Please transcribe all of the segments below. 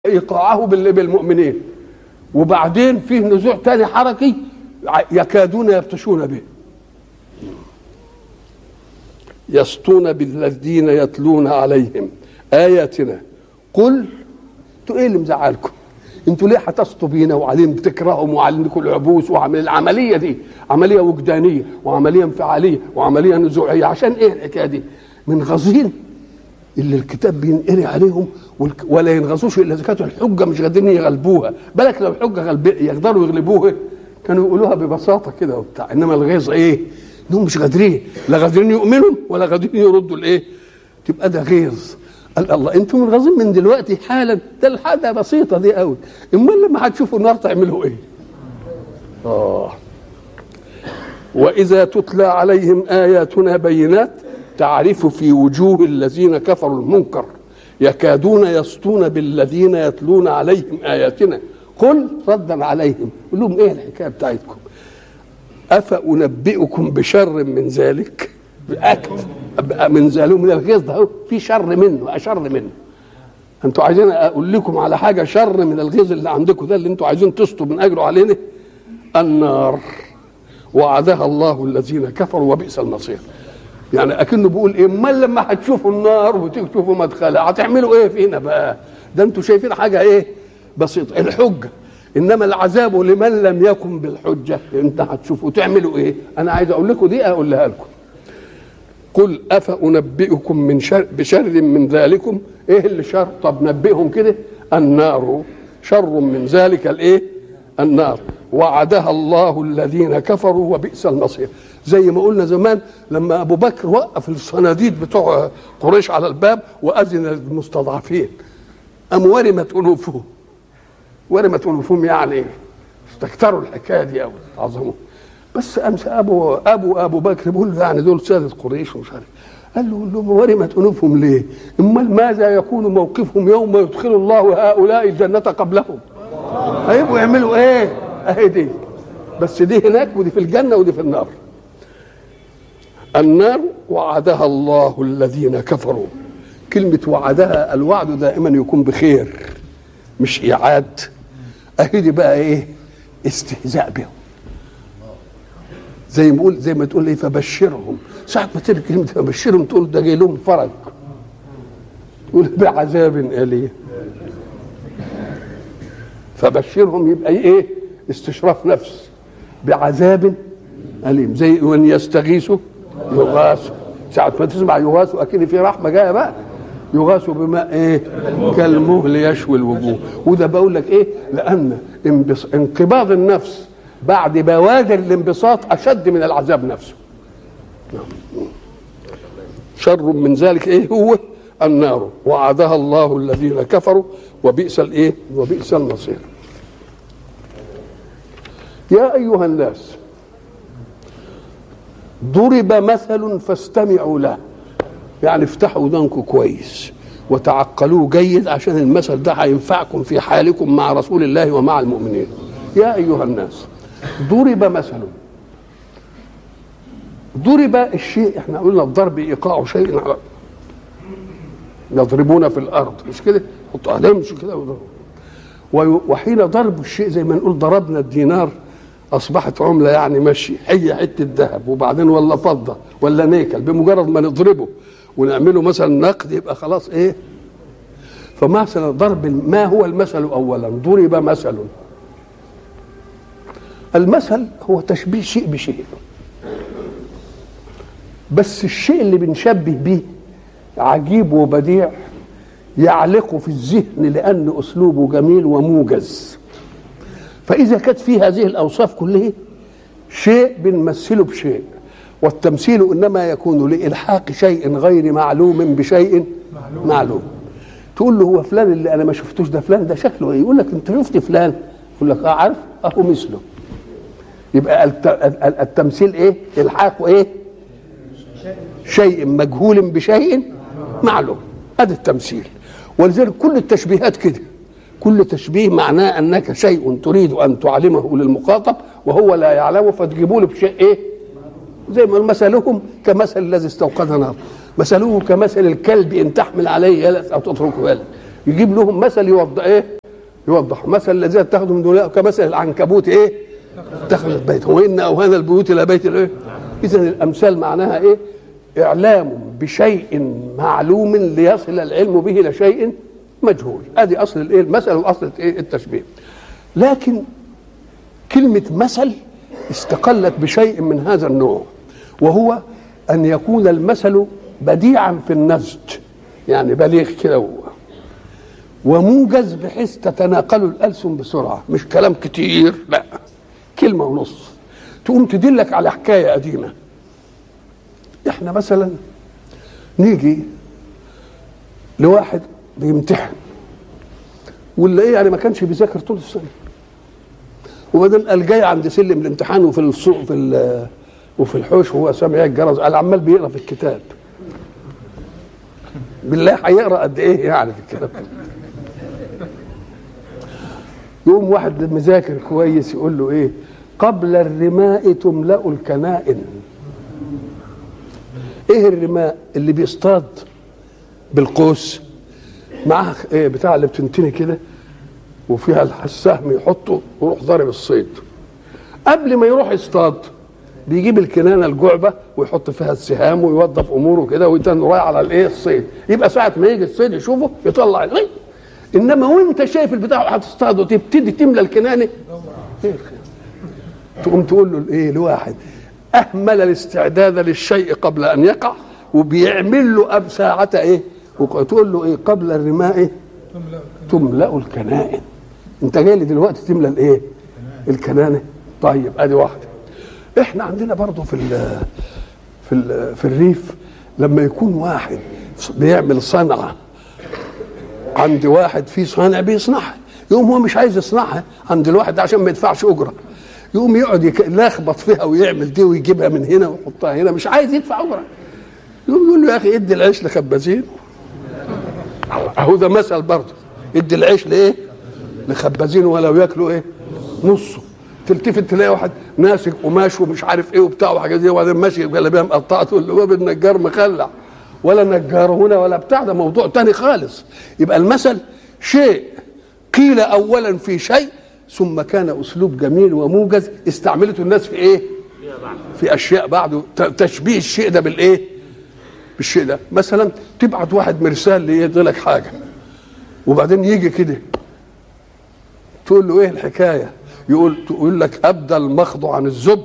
ايقاعه بال- بالمؤمنين وبعدين فيه نزوع تاني حركي ع- يكادون يبطشون به يسطون بالذين يتلون عليهم اياتنا قل انتوا ايه اللي مزعلكم انتوا ليه هتسطوا بينا وعليهم بتكرههم وعليكم العبوس وعمل العمليه دي عمليه وجدانيه وعمليه انفعاليه وعمليه نزوعيه عشان ايه الحكايه دي من غزين اللي الكتاب بينقري عليهم والك- ولا ينغصوش الا اذا كانت الحجه مش قادرين يغلبوها بالك لو الحجه غلب يقدروا يغلبوها كانوا يقولوها ببساطه كده وبتاع انما الغيظ ايه؟ انهم مش قادرين لا قادرين يؤمنوا ولا قادرين يردوا الايه؟ تبقى ده غيظ قال الله انتم الغاظين من دلوقتي حالا ده الحاجه بسيطه دي قوي امال لما هتشوفوا النار تعملوا ايه؟ اه واذا تتلى عليهم اياتنا بينات تعرف في وجوه الذين كفروا المنكر يكادون يسطون بالذين يتلون عليهم اياتنا قل ردا عليهم قل لهم ايه الحكايه بتاعتكم افانبئكم بشر من ذلك أكد من ذلك من الغيظ ده في شر منه اشر منه انتوا عايزين اقول لكم على حاجه شر من الغيظ اللي عندكم ده اللي انتوا عايزين تسطوا من اجره علينا النار وعدها الله الذين كفروا وبئس المصير يعني اكنه بيقول ايه امال لما هتشوفوا النار وتشوفوا مدخلها هتعملوا ايه فينا بقى ده انتوا شايفين حاجه ايه بسيطه الحجه انما العذاب لمن لم يكن بالحجه انت هتشوفوا تعملوا ايه انا عايز اقول لكم دي اقولها لكم قل افانبئكم من شر بشر من ذلكم ايه اللي شر طب نبئهم كده النار شر من ذلك الايه النار وعدها الله الذين كفروا وبئس المصير زي ما قلنا زمان لما ابو بكر وقف الصناديد بتوع قريش على الباب واذن للمستضعفين ام ورمت انوفهم ورمت انوفهم يعني ايه استكتروا الحكايه دي قوي عظموا بس امس ابو ابو ابو بكر بيقول له يعني دول ساده قريش ومش عارف قال له قول لهم ورمت انوفهم ليه؟ امال ماذا يكون موقفهم يوم يدخل الله هؤلاء الجنه قبلهم؟ هيبقوا يعملوا ايه؟ اهي دي بس دي هناك ودي في الجنه ودي في النار. النار وعدها الله الذين كفروا. كلمه وعدها الوعد دائما يكون بخير مش ايعاد. اهي دي بقى ايه؟ استهزاء بهم. زي ما بقول زي ما تقول ايه فبشرهم ساعة ما تيجي كلمة فبشرهم تقول ده جاي لهم فرج تقول بعذاب أليم فبشرهم يبقى ايه استشراف نفس بعذاب أليم زي وان يستغيثوا يغاثوا ساعة ما تسمع يغاثوا أكيد في رحمة جاية بقى يغاثوا بماء ايه كالمهل يشوي الوجوه وده بقول لك ايه لأن انبص... انقباض النفس بعد بوادر الانبساط اشد من العذاب نفسه شر من ذلك ايه هو النار وعدها الله الذين كفروا وبئس الايه وبئس المصير يا ايها الناس ضرب مثل فاستمعوا له يعني افتحوا ودانكم كويس وتعقلوه جيد عشان المثل ده هينفعكم في حالكم مع رسول الله ومع المؤمنين يا ايها الناس ضرب مثل ضرب الشيء احنا قلنا الضرب ايقاع شيء على يضربون في الارض مش كده حطوا عليهم مش كده وضربوا. وي- وحين ضرب الشيء زي ما نقول ضربنا الدينار اصبحت عمله يعني ماشي هي حته ذهب وبعدين ولا فضه ولا نيكل بمجرد ما نضربه ونعمله مثلا نقد يبقى خلاص ايه فمثلا ضرب ما هو المثل اولا ضرب مثل المثل هو تشبيه شيء بشيء بس الشيء اللي بنشبه به عجيب وبديع يعلق في الذهن لأن أسلوبه جميل وموجز فإذا كانت في هذه الأوصاف كلها شيء بنمثله بشيء والتمثيل إنما يكون لإلحاق شيء غير معلوم بشيء معلوم, معلوم. تقول له هو فلان اللي أنا ما شفتوش ده فلان ده شكله إيه يقول لك أنت شفت فلان يقول لك أه عارف أهو مثله يبقى الت- ال- التمثيل ايه الحاق ايه شيء مجهول بشيء معلوم هذا التمثيل ولذلك كل التشبيهات كده كل تشبيه معناه انك شيء تريد ان تعلمه للمخاطب وهو لا يعلمه فتجيبوا له بشيء ايه زي ما مثلهم كمثل الذي استوقد نار مثله كمثل الكلب ان تحمل عليه يلس او تتركه يلس يجيب لهم مثل يوضح ايه يوضح مثل الذين اتخذوا من دون كمثل العنكبوت ايه اتخذت بيت وان اوهان البيوت الى بيت الايه اذا الامثال معناها ايه اعلام بشيء معلوم ليصل العلم به الى شيء مجهول ادي اصل الايه المثل واصل ايه التشبيه لكن كلمه مثل استقلت بشيء من هذا النوع وهو ان يكون المثل بديعا في النسج يعني بليغ كده و- وموجز بحيث تتناقل الالسن بسرعه مش كلام كتير لا كلمه ونص تقوم تدلك على حكايه قديمه احنا مثلا نيجي لواحد بيمتحن واللي ايه يعني ما كانش بيذاكر طول السنه وبعدين قال جاي عند سلم الامتحان وفي السوق في ال- وفي الحوش وهو سامع الجرس قال عمال بيقرا في الكتاب بالله هيقرا قد ايه يعني في الكتاب يقوم واحد مذاكر كويس يقول له ايه قبل الرماء تملأ الكنائن ايه الرماء اللي بيصطاد بالقوس معاه ايه بتاع اللي بتنتني كده وفيها السهم يحطه ويروح ضارب الصيد قبل ما يروح يصطاد بيجيب الكنانه الجعبه ويحط فيها السهام ويوظف اموره كده ويتن رايح على الايه الصيد يبقى ساعه ما يجي الصيد يشوفه يطلع الغي انما وانت شايف البتاع هتصطاد وتبتدي تملى الكنانه إيه الخير؟ تقوم تقول له الايه لواحد اهمل الاستعداد للشيء قبل ان يقع وبيعمل له اب ساعه ايه وتقول له ايه قبل الرماء تملا الكنائن انت جاي لي دلوقتي تملى الايه الكنانه طيب ادي واحده احنا عندنا برضه في ال في ال في الريف لما يكون واحد بيعمل صنعه عند واحد في صانع بيصنعها يقوم هو مش عايز يصنعها عند الواحد ده عشان ما يدفعش اجره يقوم يقعد يك- يلخبط فيها ويعمل دي ويجيبها من هنا ويحطها هنا مش عايز يدفع اجره يقوم يقول له يا اخي ادي العيش لخبازين اهو ده مثل برضه ادي العيش لايه؟ لخبازين ولو ياكلوا ايه؟ نصه تلتفت تلاقي واحد ماسك قماش ومش عارف ايه وبتاع وحاجات دي وبعدين ماشي بجلابيه مقطعه تقول له باب النجار مخلع ولا نجار هنا ولا بتاع ده موضوع تاني خالص يبقى المثل شيء قيل اولا في شيء ثم كان اسلوب جميل وموجز استعملته الناس في ايه؟ في اشياء بعده ت- تشبيه الشيء ده بالايه؟ بالشيء ده مثلا تبعت واحد مرسال ليدي لك حاجه وبعدين يجي كده تقول له ايه الحكايه يقول تقول لك ابدى المخض عن الزبد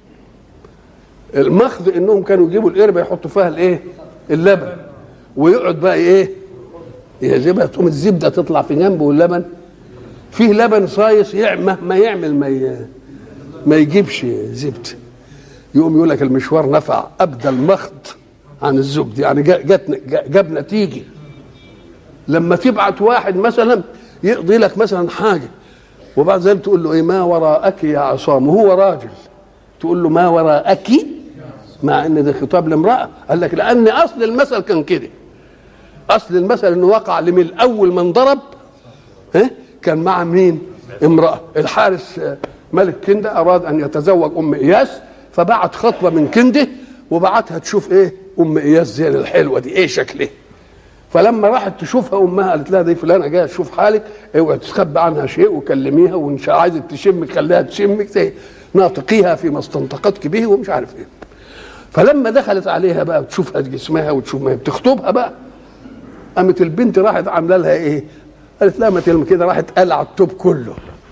المخض انهم كانوا يجيبوا القربه يحطوا فيها الايه اللبن ويقعد بقى ايه يجيبها تقوم الزبده تطلع في جنبه واللبن فيه لبن صايص يع- مهما يعمل ما ي- ما يجيبش زبده يقوم يقول لك المشوار نفع ابدى المخض عن الزبد يعني جا- جت جا- جاب نتيجه لما تبعت واحد مثلا يقضي لك مثلا حاجه وبعد ذلك تقول له ايه ما وراءك يا عصام وهو راجل تقول له ما وراءك مع ان ده خطاب لامراه قال لك لان اصل المثل كان كده اصل المثل انه وقع لمن اول من ضرب ها كان مع مين امراه الحارس آه، ملك كنده اراد ان يتزوج ام اياس فبعت خطبه من كنده وبعتها تشوف ايه ام اياس زي الحلوه دي ايه شكلها فلما راحت تشوفها امها قالت لها دي فلانه جايه تشوف حالك اوعي تخبي عنها شيء وكلميها وان شاء عايزك تشمك خليها تشمك زي ناطقيها فيما استنطقتك به ومش عارف ايه فلما دخلت عليها بقى وتشوفها جسمها وتشوف ما هي بتخطبها بقى قامت البنت راحت عامله لها ايه؟ قالت لها ما تلم كده راحت قلع التوب كله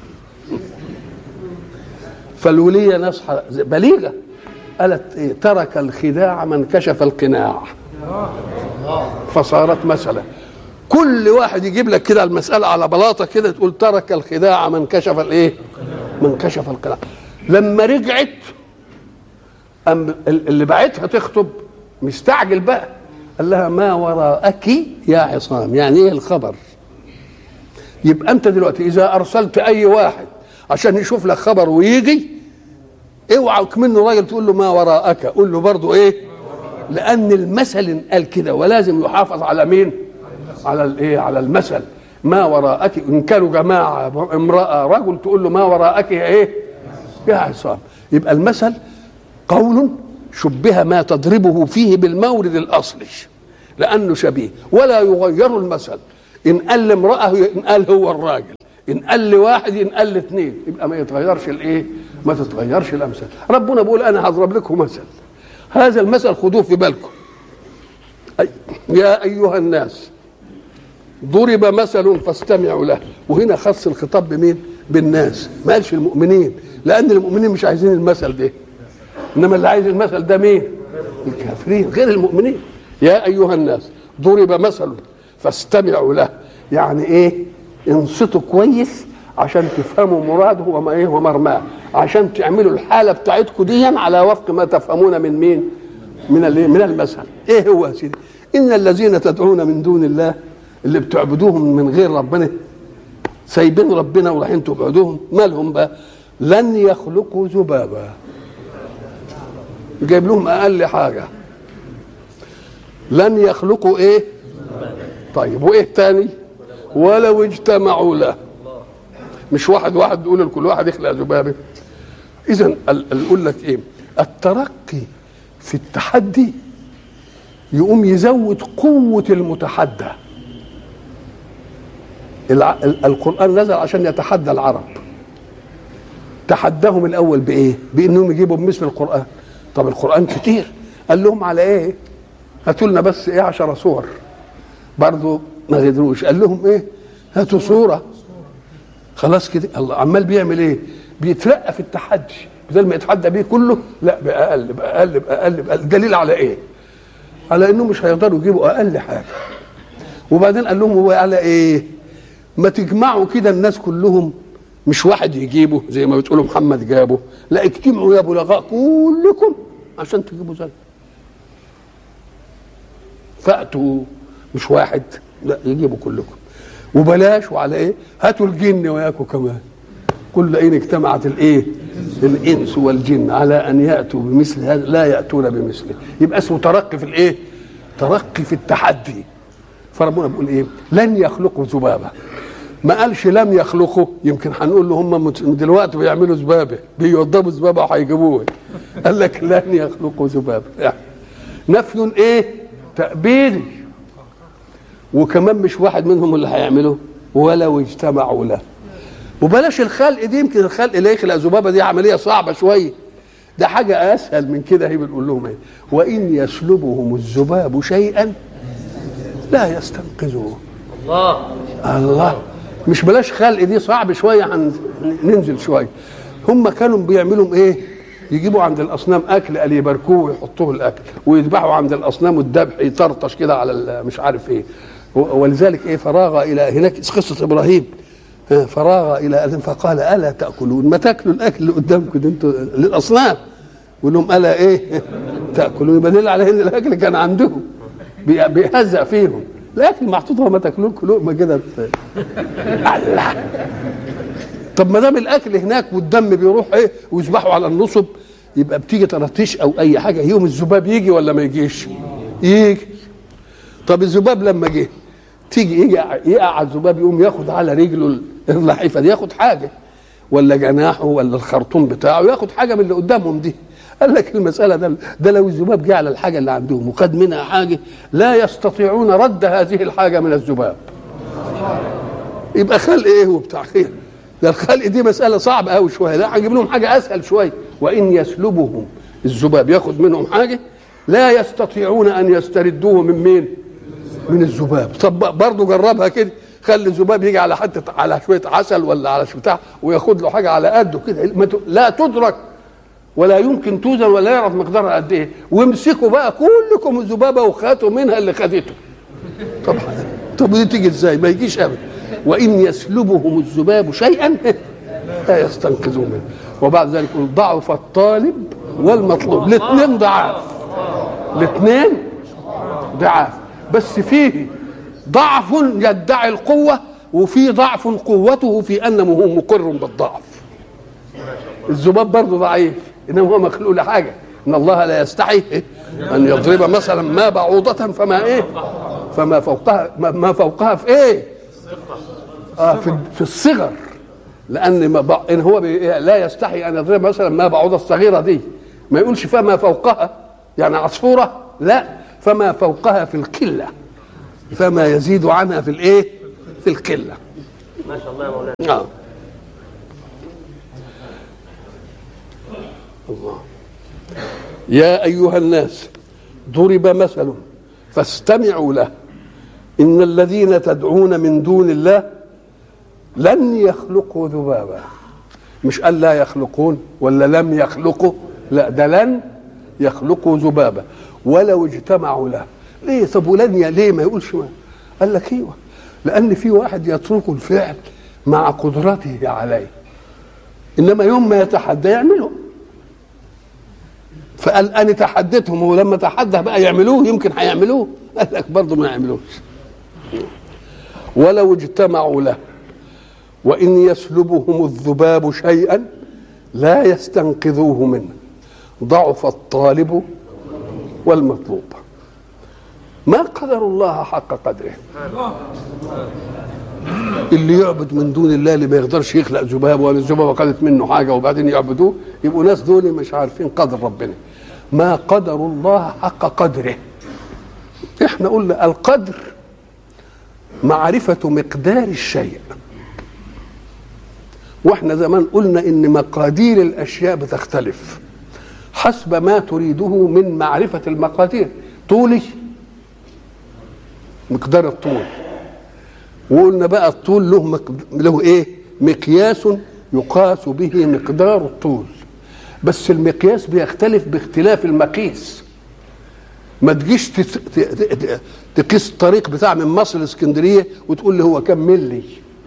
فالوليه نصحى بليغه قالت إيه ترك الخداع من كشف القناع فصارت مسألة كل واحد يجيب لك كده المسألة على بلاطة كده تقول ترك الخداع من كشف الايه من كشف القناع لما رجعت أم اللي بعتها تخطب مستعجل بقى قال لها ما وراءك يا عصام يعني ايه الخبر يبقى انت دلوقتي اذا ارسلت اي واحد عشان يشوف لك خبر ويجي اوعى منه راجل تقول له ما وراءك قول له برضه ايه لان المثل قال كده ولازم يحافظ على مين على الايه على المثل ما وراءك ان كانوا جماعه امراه رجل تقول له ما وراءك يا ايه يا عصام يبقى المثل قول شبه ما تضربه فيه بالمورد الاصلي لانه شبيه ولا يغير المثل ان قال لامراه ينقال هو الراجل ان قال لواحد ينقال لاثنين يبقى ما يتغيرش الايه ما تتغيرش الامثال ربنا بيقول انا هضرب لكم مثل هذا المثل خدوه في بالكم أي يا ايها الناس ضرب مثل فاستمعوا له وهنا خص الخطاب بمين بالناس ما قالش المؤمنين لان المؤمنين مش عايزين المثل ده انما اللي عايز المثل ده مين الكافرين غير المؤمنين يا ايها الناس ضرب مثل فاستمعوا له يعني ايه انصتوا كويس عشان تفهموا مراده وما ايه ومرماه عشان تعملوا الحاله بتاعتكم دي على وفق ما تفهمون من مين من من المثل ايه هو يا سيدي ان الذين تدعون من دون الله اللي بتعبدوهم من غير ربنا سايبين ربنا ورايحين تعبدوهم مالهم بقى لن يخلقوا ذبابا جايب لهم اقل حاجه لن يخلقوا ايه طيب وايه تاني ولو اجتمعوا له مش واحد واحد يقول لكل واحد يخلق ذبابه اذا اقول لك ايه الترقي في التحدي يقوم يزود قوه المتحدى الع... القران نزل عشان يتحدى العرب تحداهم الاول بايه بانهم يجيبوا بمثل القران طب القران كتير قال لهم على ايه هاتوا لنا بس ايه عشر صور برضه ما قدروش قال لهم ايه هاتوا صوره خلاص كده الله عمال بيعمل ايه بيترقى في التحدي بدل ما يتحدى بيه كله لا باقل باقل باقل باقل دليل على ايه على انه مش هيقدروا يجيبوا اقل حاجه وبعدين قال لهم هو على ايه ما تجمعوا كده الناس كلهم مش واحد يجيبه زي ما بتقولوا محمد جابه لا اجتمعوا يا بلغاء كلكم عشان تجيبوا زي فاتوا مش واحد لا يجيبوا كلكم وبلاش وعلى ايه هاتوا الجن وياكم كمان كل اين اجتمعت الايه الانس والجن على ان ياتوا بمثل هذا لا ياتون بمثله يبقى اسمه ترقي في الايه ترقي في التحدي فربنا بيقول ايه لن يخلقوا ذبابه ما قالش لم يخلقوا يمكن هنقول له هم دلوقتي بيعملوا ذبابه بيوضبوا ذبابه وهيجيبوها قال لك لن يخلقوا ذبابه يعني نفي ايه تأبيدي وكمان مش واحد منهم اللي هيعمله ولو اجتمعوا له وبلاش الخلق دي يمكن الخلق اللي يخلق ذبابه دي عمليه صعبه شويه ده حاجه اسهل من كده هي بنقول لهم ايه وان يسلبهم الذباب شيئا لا يستنقذوه الله الله مش بلاش خلق دي صعب شويه عن ننزل شويه هم كانوا بيعملوا ايه يجيبوا عند الاصنام اكل قال يباركوه ويحطوه الاكل ويذبحوا عند الاصنام والذبح يطرطش كده على مش عارف ايه ولذلك ايه فراغ الى هناك قصه ابراهيم فراغ الى اذن فقال الا تاكلون ما تاكلوا الاكل اللي قدامكم ده انتوا للاصنام يقول لهم الا ايه تاكلون يبقى دليل على ان الاكل كان عندهم بيهزأ فيهم الاكل محطوط وما تاكلون لقمه كده الله طب ما دام الاكل هناك والدم بيروح ايه ويذبحوا على النصب يبقى بتيجي طرطيش او اي حاجه يوم الذباب يجي ولا ما يجيش؟ يجي طب الذباب لما جه تيجي يجي يقع على الذباب يقوم ياخد على رجله اللحيفه دي ياخد حاجه ولا جناحه ولا الخرطوم بتاعه ياخد حاجه من اللي قدامهم دي قال لك المسألة ده, ده لو الذباب جه على الحاجة اللي عندهم وخد منها حاجة لا يستطيعون رد هذه الحاجة من الذباب يبقى خلق ايه وبتاع خير ده الخلق دي مسألة صعبة قوي شوية لا هنجيب لهم حاجة أسهل شوية وإن يسلبهم الذباب ياخد منهم حاجة لا يستطيعون أن يستردوه من مين؟ من الذباب طب برضه جربها كده خلي الذباب يجي على حتة على شوية عسل ولا على بتاع وياخد له حاجة على قده كده لا تدرك ولا يمكن توزن ولا يعرف مقدارها قد ايه وامسكوا بقى كلكم الذبابه وخاتوا منها اللي خدته طب طب دي تيجي ازاي ما يجيش ابدا وان يسلبهم الذباب شيئا لا يستنقذوا منه وبعد ذلك يقول ضعف الطالب والمطلوب الاثنين ضعاف الاثنين ضعاف بس فيه ضعف يدعي القوه وفي ضعف قوته في انه هو مقر بالضعف الذباب برضه ضعيف انما هو مخلوق لحاجه ان الله لا يستحي ان يضرب مثلا ما بعوضة فما ايه فما فوقها ما فوقها في ايه اه في, في الصغر لان ما بع... ان هو بي... لا يستحي ان يضرب مثلا ما بعوضة الصغيرة دي ما يقولش فما فوقها يعني عصفورة لا فما فوقها في القلة فما يزيد عنها في الايه في القله ما شاء الله يا مولانا آه. الله يا أيها الناس ضرب مثل فاستمعوا له إن الذين تدعون من دون الله لن يخلقوا ذبابا مش قال لا يخلقون ولا لم يخلقوا لا ده لن يخلقوا ذبابا ولو اجتمعوا له ليه طب ولن ي- ليه ما يقولش ما قال لك ايوه لان في واحد يترك الفعل مع قدرته عليه انما يوم ما يتحدى يعمله فقال انا تحديتهم ولما تحدى بقى يعملوه يمكن هيعملوه قال لك برضه ما يعملوش ولو اجتمعوا له وان يسلبهم الذباب شيئا لا يستنقذوه منه ضعف الطالب والمطلوب ما قدر الله حق قدره اللي يعبد من دون الله اللي ما يقدرش يخلق ذباب ولا الذبابه قالت منه حاجه وبعدين يعبدوه يبقوا ناس دول مش عارفين قدر ربنا ما قدر الله حق قدره احنا قلنا القدر معرفة مقدار الشيء واحنا زمان قلنا ان مقادير الاشياء بتختلف حسب ما تريده من معرفة المقادير طولي مقدار الطول وقلنا بقى الطول له مقد... له ايه مقياس يقاس به مقدار الطول بس المقياس بيختلف باختلاف المقيس ما تجيش تس... ت... ت... ت... تقيس الطريق بتاع من مصر لاسكندريه وتقول لي هو كم ملي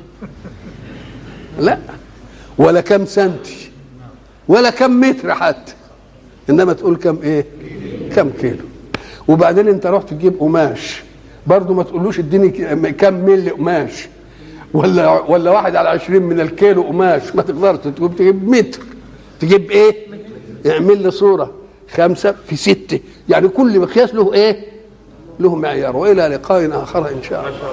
لا ولا كم سنتي ولا كم متر حتى انما تقول كم ايه كم كيلو وبعدين انت رحت تجيب قماش برضه ما تقولوش اديني ك- كم ملي قماش ولا ولا واحد على عشرين من الكيلو قماش ما تقدرش تجيب تجيب متر تجيب ايه اعمل لي صوره خمسة في ستة يعني كل مقياس له ايه له معيار والى لقاء اخر ان شاء الله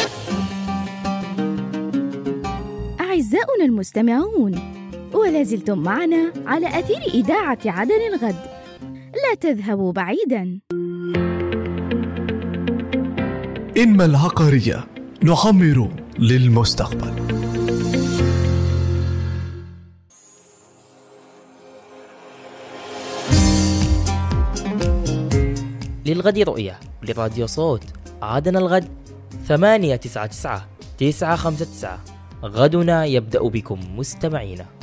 أعزاؤنا المستمعون ولا زلتم معنا على أثير إذاعة عدن الغد لا تذهبوا بعيدا إنما العقارية نعمر للمستقبل للغد رؤية لراديو صوت عادنا الغد ثمانية تسعة تسعة تسعة خمسة تسعة غدنا يبدأ بكم مستمعينا